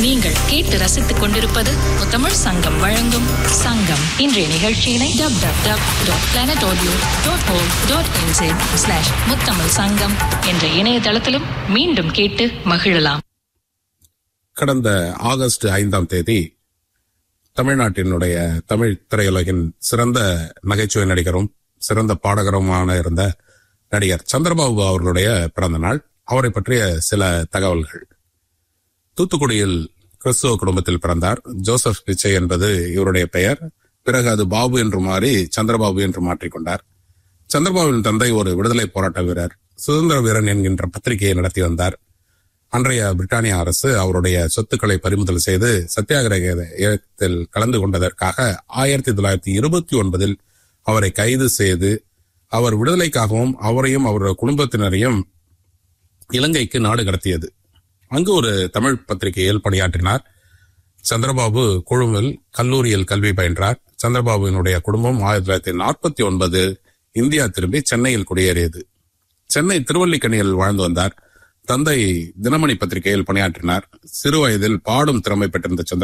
நீங்கள் கேட்டு ரசித்துக் கொண்டிருப்பது முத்தமிழ் சங்கம் வழங்கும் சங்கம் இன்றைய நிகழ்ச்சியினை dub dub dub dot planet audio dot O dot inside slash Muthamizh Sangam என்ற இணையதளத்திலும் மீண்டும் கேட்டு மகிழலாம் கடந்த ஆகஸ்ட் ஐந்தாம் தேதி தமிழ்நாட்டினுடைய தமிழ் திரையுலகின் சிறந்த நகைச்சுவை நடிகரும் சிறந்த பாடகருமான இருந்த நடிகர் சந்திரபாபு அவர்களுடைய பிறந்த நாள் அவரை பற்றிய சில தகவல்கள் தூத்துக்குடியில் கிறிஸ்துவ குடும்பத்தில் பிறந்தார் ஜோசப் பிச்சை என்பது இவருடைய பெயர் பிறகு அது பாபு என்று மாறி சந்திரபாபு என்று மாற்றிக்கொண்டார் சந்திரபாபுவின் தந்தை ஒரு விடுதலை போராட்ட வீரர் சுதந்திர வீரன் என்கின்ற பத்திரிகையை நடத்தி வந்தார் அன்றைய பிரிட்டானிய அரசு அவருடைய சொத்துக்களை பறிமுதல் செய்து சத்தியாகிரக இயக்கத்தில் கலந்து கொண்டதற்காக ஆயிரத்தி தொள்ளாயிரத்தி இருபத்தி ஒன்பதில் அவரை கைது செய்து அவர் விடுதலைக்காகவும் அவரையும் அவருடைய குடும்பத்தினரையும் இலங்கைக்கு நாடு கடத்தியது அங்கு ஒரு தமிழ் பத்திரிகையில் பணியாற்றினார் சந்திரபாபு கொழும்பில் கல்லூரியில் கல்வி பயின்றார் சந்திரபாபுவினுடைய குடும்பம் ஆயிரத்தி தொள்ளாயிரத்தி நாற்பத்தி ஒன்பது இந்தியா திரும்பி சென்னையில் குடியேறியது சென்னை திருவல்லிக்கணியில் வாழ்ந்து வந்தார் தந்தை தினமணி பத்திரிகையில் பணியாற்றினார் சிறு வயதில் பாடும் திறமை பெற்றிருந்த சந்திர